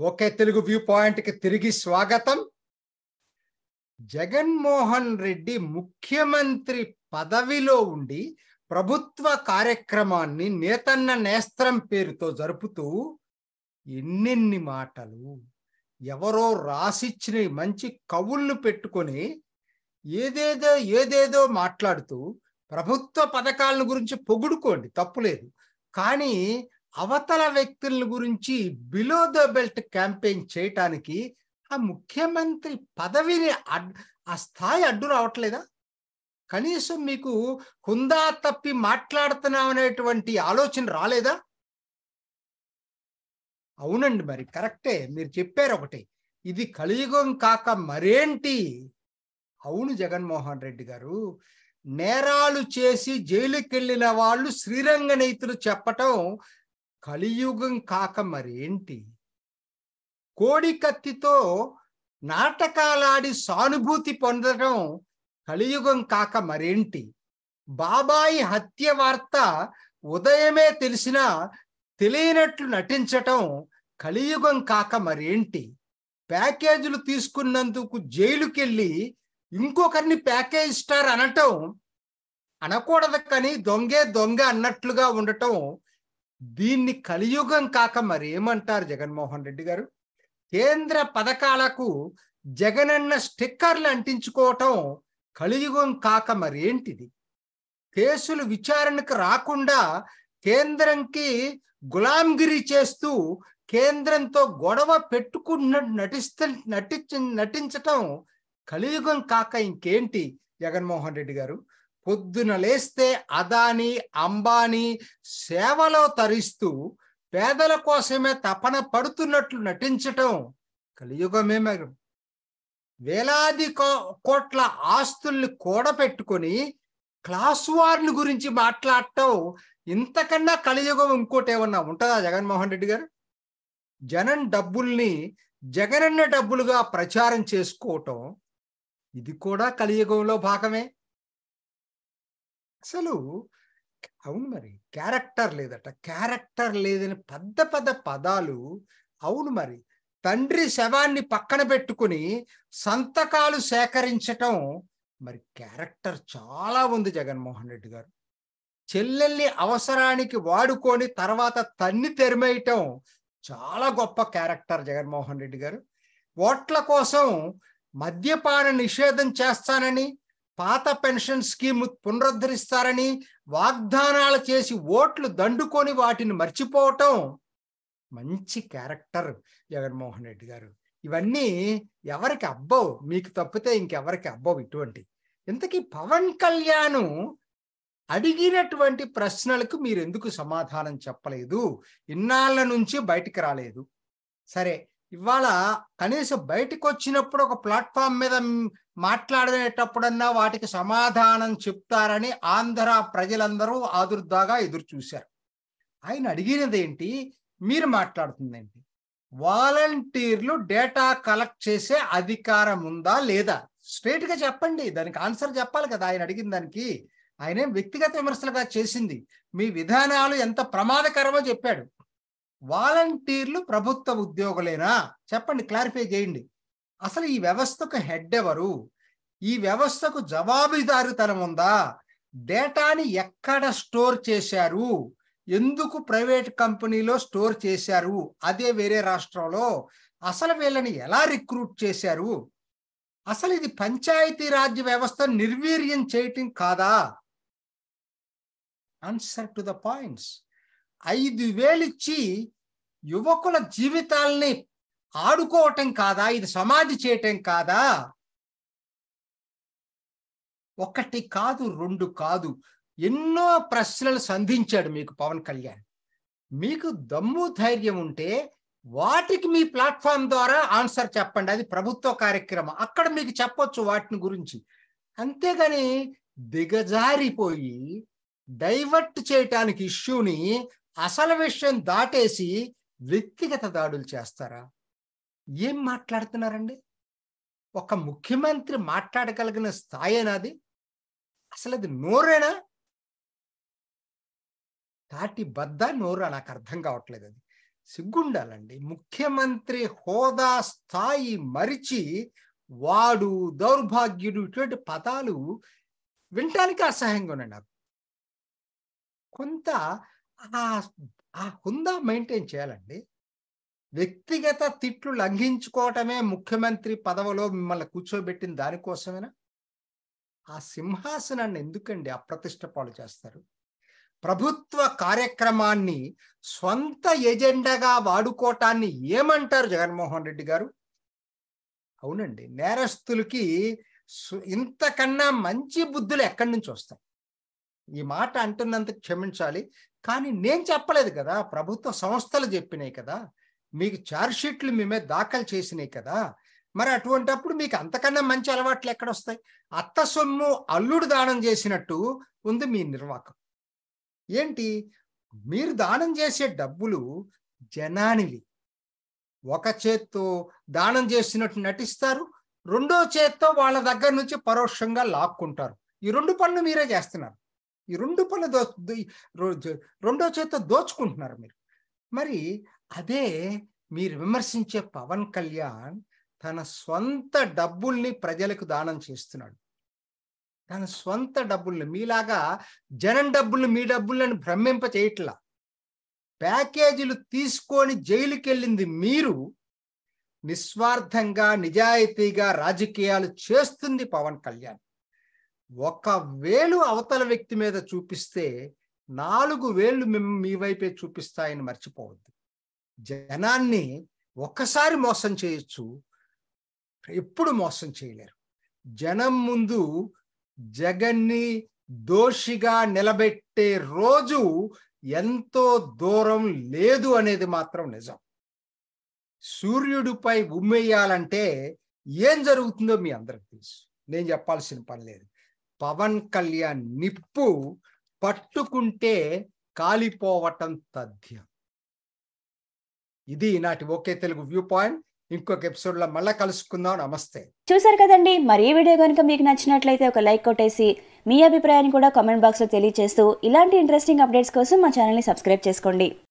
okay Telugu view point కి తిరిగి స్వాగతం జగన్మోహన్ రెడ్డి ముఖ్యమంత్రి పదవిలో ఉండి ప్రభుత్వ కార్యక్రమాన్ని నేతన్న నేస్త్రం పేరుతో జరుపుతూ ఎన్నెన్ని మాటలు ఎవరో రాసిచ్చిన మంచి కవులను పెట్టుకొని ఏదేదో ఏదేదో మాట్లాడుతూ ప్రభుత్వ పథకాలను గురించి పొగుడుకోండి తప్పులేదు కానీ అవతల వ్యక్తుల గురించి బిలో ద బెల్ట్ క్యాంపెయిన్ చేయటానికి ఆ ముఖ్యమంత్రి పదవిని అడ్ ఆ స్థాయి అడ్డు రావట్లేదా కనీసం మీకు హుందా తప్పి మాట్లాడుతున్నాం అనేటువంటి ఆలోచన రాలేదా అవునండి మరి కరెక్టే మీరు చెప్పారు ఒకటి ఇది కలియుగం కాక మరేంటి అవును జగన్మోహన్ రెడ్డి గారు నేరాలు చేసి జైలుకి వెళ్ళిన వాళ్ళు శ్రీరంగ నీతులు చెప్పటం కలియుగం కాక మరేంటి కోడి కత్తితో నాటకాలాడి సానుభూతి పొందడం కలియుగం కాక మరేంటి బాబాయి హత్య వార్త ఉదయమే తెలిసినా తెలియనట్లు నటించటం కలియుగం కాక మరేంటి ప్యాకేజీలు తీసుకున్నందుకు జైలుకెళ్ళి ఇంకొకరిని ప్యాకేజ్ స్టార్ అనటం అనకూడదు కానీ దొంగే దొంగ అన్నట్లుగా ఉండటం దీన్ని కలియుగం కాక మరేమంటారు జగన్మోహన్ రెడ్డి గారు కేంద్ర పథకాలకు జగనన్న స్టిక్కర్లు అంటించుకోవటం కలియుగం కాక మరేంటిది కేసులు విచారణకు రాకుండా కేంద్రంకి గులాంగిరి చేస్తూ కేంద్రంతో గొడవ పెట్టుకున్న నటిస్త నటించ నటించటం కలియుగం కాక ఇంకేంటి జగన్మోహన్ రెడ్డి గారు పొద్దున లేస్తే అదాని అంబానీ సేవలో తరిస్తూ పేదల కోసమే తపన పడుతున్నట్లు నటించటం కలియుగమే మరి వేలాది కోట్ల ఆస్తుల్ని కూడబెట్టుకొని క్లాస్ వార్ని గురించి మాట్లాడటం ఇంతకన్నా కలియుగం ఇంకోటి ఏమన్నా ఉంటుందా జగన్మోహన్ రెడ్డి గారు జనం డబ్బుల్ని జగనన్న డబ్బులుగా ప్రచారం చేసుకోవటం ఇది కూడా కలియుగంలో భాగమే అసలు అవును మరి క్యారెక్టర్ లేదట క్యారెక్టర్ లేదని పెద్ద పెద్ద పదాలు అవును మరి తండ్రి శవాన్ని పక్కన పెట్టుకుని సంతకాలు సేకరించటం మరి క్యారెక్టర్ చాలా ఉంది జగన్మోహన్ రెడ్డి గారు చెల్లెల్ని అవసరానికి వాడుకొని తర్వాత తన్ని తెరిమేయటం చాలా గొప్ప క్యారెక్టర్ జగన్మోహన్ రెడ్డి గారు ఓట్ల కోసం మద్యపాన నిషేధం చేస్తానని పాత పెన్షన్ స్కీమ్ పునరుద్ధరిస్తారని వాగ్దానాలు చేసి ఓట్లు దండుకొని వాటిని మర్చిపోవటం మంచి క్యారెక్టర్ జగన్మోహన్ రెడ్డి గారు ఇవన్నీ ఎవరికి అబ్బవు మీకు తప్పితే ఇంకెవరికి అబ్బవు ఇటువంటి ఇంతకీ పవన్ కళ్యాణ్ అడిగినటువంటి ప్రశ్నలకు మీరు ఎందుకు సమాధానం చెప్పలేదు ఇన్నాళ్ళ నుంచి బయటికి రాలేదు సరే ఇవాళ కనీసం బయటకు వచ్చినప్పుడు ఒక ప్లాట్ఫామ్ మీద మాట్లాడేటప్పుడన్నా వాటికి సమాధానం చెప్తారని ఆంధ్ర ప్రజలందరూ ఆదుర్దాగా ఎదురు చూశారు ఆయన అడిగినది ఏంటి మీరు మాట్లాడుతుందేంటి వాలంటీర్లు డేటా కలెక్ట్ చేసే అధికారం ఉందా లేదా స్ట్రైట్ గా చెప్పండి దానికి ఆన్సర్ చెప్పాలి కదా ఆయన అడిగిన దానికి ఆయన వ్యక్తిగత విమర్శలుగా చేసింది మీ విధానాలు ఎంత ప్రమాదకరమో చెప్పాడు వాలంటీర్లు ప్రభుత్వ ఉద్యోగులేనా చెప్పండి క్లారిఫై చేయండి అసలు ఈ వ్యవస్థకు హెడ్ ఎవరు ఈ వ్యవస్థకు జవాబుదారితనం ఉందా డేటాని ఎక్కడ స్టోర్ చేశారు ఎందుకు ప్రైవేట్ కంపెనీలో స్టోర్ చేశారు అదే వేరే రాష్ట్రంలో అసలు వీళ్ళని ఎలా రిక్రూట్ చేశారు అసలు ఇది పంచాయతీ రాజ్య వ్యవస్థ నిర్వీర్యం చేయటం కాదా ఆన్సర్ టు ద పాయింట్స్ ఐదు వేలిచ్చి యువకుల జీవితాల్ని ఆడుకోవటం కాదా ఇది సమాధి చేయటం కాదా ఒకటి కాదు రెండు కాదు ఎన్నో ప్రశ్నలు సంధించాడు మీకు పవన్ కళ్యాణ్ మీకు దమ్ము ధైర్యం ఉంటే వాటికి మీ ప్లాట్ఫామ్ ద్వారా ఆన్సర్ చెప్పండి అది ప్రభుత్వ కార్యక్రమం అక్కడ మీకు చెప్పొచ్చు వాటిని గురించి అంతేగాని దిగజారిపోయి డైవర్ట్ చేయటానికి ఇష్యూని అసలు విషయం దాటేసి వ్యక్తిగత దాడులు చేస్తారా ఏం మాట్లాడుతున్నారండి ఒక ముఖ్యమంత్రి మాట్లాడగలిగిన స్థాయినాది అసలు అది నోరేనా తాటి బద్ద నోరా నాకు అర్థం కావట్లేదు అది సిగ్గుండాలండి ముఖ్యమంత్రి హోదా స్థాయి మరిచి వాడు దౌర్భాగ్యుడు ఇటువంటి పదాలు వినటానికి అసహ్యంగా ఉన్నాయి నాకు కొంత ఆ ఆ హుందా మెయింటైన్ చేయాలండి వ్యక్తిగత తిట్లు లంఘించుకోవటమే ముఖ్యమంత్రి పదవిలో మిమ్మల్ని కూర్చోబెట్టిన దానికోసమేనా ఆ సింహాసనాన్ని ఎందుకండి అప్రతిష్ట పాలు చేస్తారు ప్రభుత్వ కార్యక్రమాన్ని స్వంత ఎజెండాగా వాడుకోవటాన్ని ఏమంటారు జగన్మోహన్ రెడ్డి గారు అవునండి నేరస్తులకి సు- ఇంతకన్నా మంచి బుద్ధులు ఎక్కడి నుంచి వస్తాయి ఈ మాట అంటున్నందుకు క్షమించాలి కానీ నేను చెప్పలేదు కదా ప్రభుత్వ సంస్థలు చెప్పినాయి కదా మీకు షీట్లు మేమే దాఖలు చేసినాయి కదా మరి అటువంటప్పుడు మీకు అంతకన్నా మంచి అలవాట్లు ఎక్కడొస్తాయి అత్త సొమ్ము అల్లుడు దానం చేసినట్టు ఉంది మీ నిర్వాకం ఏంటి మీరు దానం చేసే డబ్బులు జనానివి ఒక చేత్తో దానం చేసినట్టు నటిస్తారు రెండో చేత్తో వాళ్ళ దగ్గర నుంచి పరోక్షంగా లాక్కుంటారు ఈ రెండు పనులు మీరే చేస్తున్నారు ఈ రెండు పనులు దో దో- రో- రెండో చేత్తో దోచుకుంటున్నారు మీరు మరి అదే మీరు విమర్శించే పవన్ కళ్యాణ్ తన స్వంత డబ్బుల్ని ప్రజలకు దానం చేస్తున్నాడు తన స్వంత డబ్బుల్ని మీలాగా జనం డబ్బుల్ని మీ డబ్బులను భ్రమింప చేయట్లా ప్యాకేజీలు తీసుకొని జైలుకి వెళ్ళింది మీరు నిస్వార్థంగా నిజాయితీగా రాజకీయాలు చేస్తుంది పవన్ కళ్యాణ్ ఒక వేలు అవతల వ్యక్తి మీద చూపిస్తే నాలుగు వేళ్ళు మిమ్- మీ వైపే చూపిస్తాయని మర్చిపోవద్దు జనాన్ని ఒక్కసారి మోసం చేయొచ్చు ఎప్పుడు మోసం చేయలేరు జనం ముందు జగన్ని దోషిగా నిలబెట్టే రోజు ఎంతో దూరం లేదు అనేది మాత్రం నిజం సూర్యుడిపై ఉమ్మేయాలంటే ఏం జరుగుతుందో మీ అందరికి తెలుసు నేను చెప్పాల్సిన పని లేదు పవన్ కళ్యాణ్ నిప్పు పట్టుకుంటే కాలిపోవటం తథ్యం ఇది నాటి ఓకే తెలుగు వ్యూ పాయింట్ ఇంకొక ఎపిసోడ్ లో మళ్ళా కలుసుకుందాం నమస్తే చూసారు కదండి మరి ఈ వీడియో కనుక మీకు నచ్చినట్లయితే ఒక లైక్ కొట్టేసి మీ అభిప్రాయాన్ని కూడా కామెంట్ బాక్స్లో తెలియజేస్తూ ఇలాంటి ఇంట్రెస్టింగ్ అప్డేట్స్ కోసం మా ఛానల్ని సబ్స్క్రైబ్ చేసుకోండి